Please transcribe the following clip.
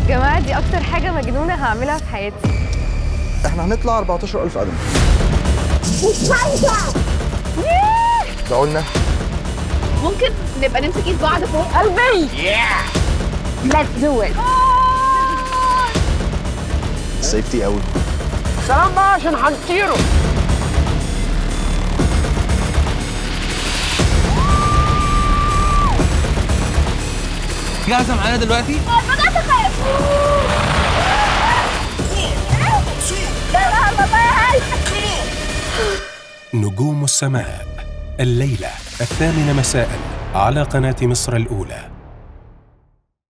جماعة دي أكتر حاجة مجنونة هعملها في حياتي احنا هنطلع 14000 قدم ده قلنا ممكن نبقى نمسك ايد بعض فوق قلبي Let's do it سيفتي قوي سلام بقى عشان هنطيره جاهزه معانا دلوقتي بدأت اخاف لا لا لا نجوم السماء الليلة الثامنة مساء على قناة مصر الأولى